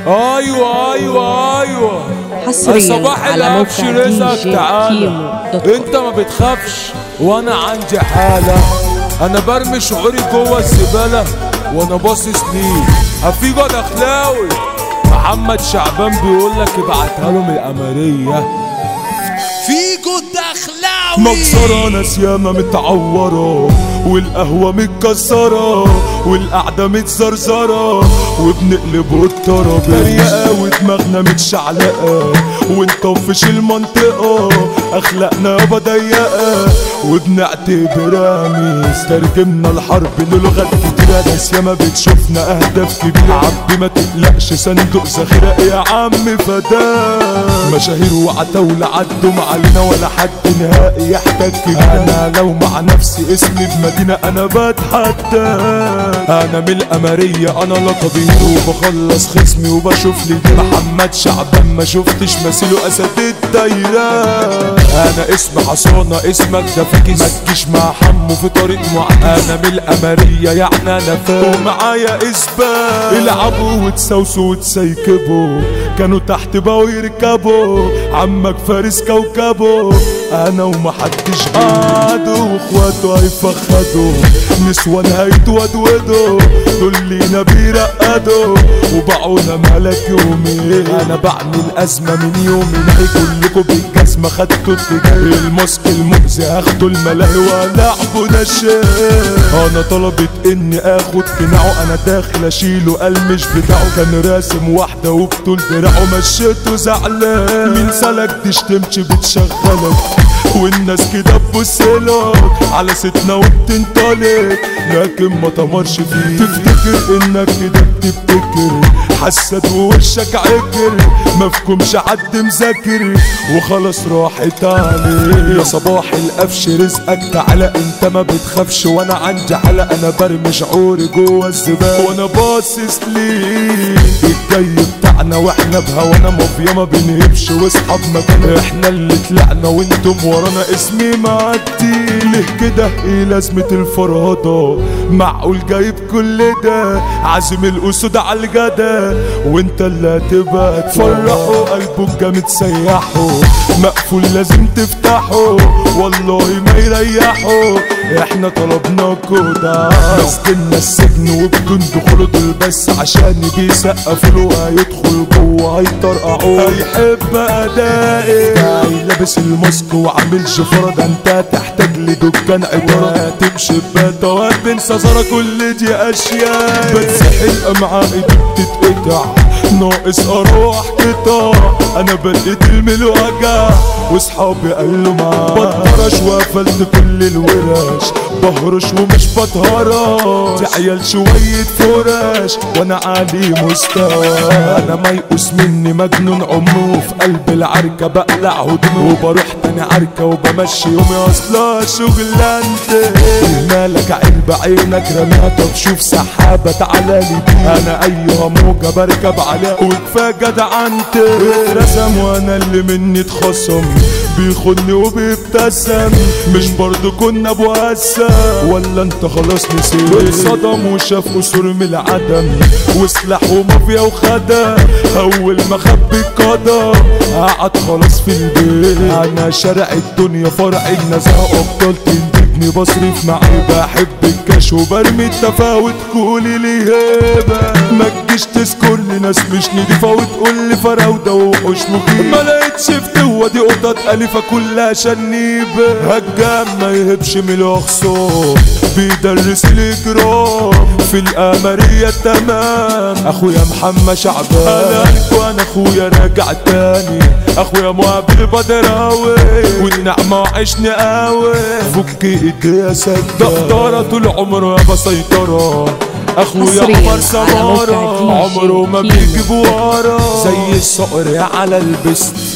ايوه ايوه ايوه حصريا صباح على القفش موقع دي رزقك جي تعالى كيمو دوت كوم. انت ما بتخافش وانا عندي حالة انا برمي شعوري جوه الزبالة وانا باصص ليه هفيجو دخلاوي محمد شعبان بيقول لك ابعتها له من القمرية فيجو الدخلاوي مكسرة ناس ياما متعورة والقهوة متكسرة والقعدة متزرزرة وبنقلب الترابيزة تريقة ودماغنا متشعلقة ونطفش المنطقة أخلاقنا يابا ضيقة وبنعتبرها ميز ترجمنا الحرب للغات كتيرة ناس ياما بتشوفنا أهداف كبيرة عبي ما تقلقش صندوق ذخيرة يا عم فداه مشاهير وعتاولة عدوا معلنا ولا حد نهائي يحتاج كبيرة أنا لو مع نفسي اسمي بمدينة أنا بتحدى أنا من القمرية أنا لقبي وبخلص خصمي وبشوف لي دي محمد شعبان ما شفتش مثيله أسد الدايرة أنا اسمي حصانة اسمك ده فاكس ما تجيش مع حمو في طريق معاكس أنا من القمرية يعني أنا فاهم ومعايا إثبات العبوا وتسوسوا وتسيكبوا كانوا تحت بقوا يركبوا عمك فارس كوكبه انا ومحدش قعدوا واخواته هيفخدوا نسوان هيتودودوا دول لينا بيرقدوا وباعونا ملك يومين انا بعمل ازمه من يومي نهي كلكم بالجزمه خدتوا اتجاه الماسك المؤذي هاخدوا الملاهي والعبوا نشاء انا طلبت اني اخد قناعه انا داخل اشيله قال مش بتاعه كان راسم واحده وبطول دراعه مشيته زعلان مين سلك تشتمش بتشغلك والناس كده تبصلك على ستنا وبتنطلق لكن ما تمرش فيه تفتكر انك كده بتبتكر حسد ووشك عكر مفكومش حد مذاكر وخلاص راحت عليه يا صباح القفش رزقك تعالى انت ما بتخافش وانا عندي حلقة انا برمي شعوري جوه الزبالة وانا باصص ليه الجاي بتاعنا واحنا بهوانا مافيا ما بنهبش واصحاب مكان احنا اللي طلعنا وانتم ورانا اسمي معدي ليه كده ايه لازمة الفرهضة معقول جايب كل ده عازم الاسود على الجدا وانت اللي هتبقى تفرحوا قلبه جامد سيحه مقفول لازم تفتحه والله ما يريحه احنا طلبنا كودا مسكنا السجن وبدون دخول دول بس عشان بيسقفوا له هيدخل جوه هيطرقعوه هيحب ادائي جاي لابس الماسك وعامل شفرة ده انت تحتاج لدكان عبارة تمشي بباتوات بنسى زرا كل دي اشياء بتسحل امعائي بتتقطع ناقص اروح قطع انا بقيت الملوجع واصحابي قالوا معاه بطرش وقفلت كل الورش بهرش ومش بتهرش دي عيال شوية فرش وانا عالي مستوى انا ميؤوس مني مجنون عمره في قلب العركة بقلع هدومي وبروح تاني عركة وبمشي يومي اصلا شغلانتي مالك عين بعينك رميها طب شوف سحابة تعالى لي بيها انا ايها موجة بركب عليها وكفاية جدعنتي اترسم وانا اللي مني اتخصم بيخدني وبيبتسم مش برضو كنا بوسم ولا انت خلاص نسيت اتصدم وشاف قصور من العدم وسلاح ومافيا وخدم اول ما خب القدم قعد خلاص في البيت انا شارع الدنيا فرع النزاهة ابطال تندبني بصرف معي بحب الكاش وبرمي التفاوت كولي لي هيبة ما تجيش تذكر لي ناس مش نضيفة وتقول لي فراودة وحوش مخيف ما لقيتش في قوة دي قطط أليفة كلها شنيبة هجام ما يهبش من الأخصام بيدرس الإجرام في القمرية تمام أخويا محمد شعبان أنا قلت وأنا أخويا راجع تاني أخويا مقابل بدراوي والنعمة وعشني قوي فك إيدي يا سيد دقدرة طول عمره يا بسيطرة اخويا حصرياً عمر على سمارة موقع دي جي عمره ما كيمو. بيجيب ورا زي الصقر على البست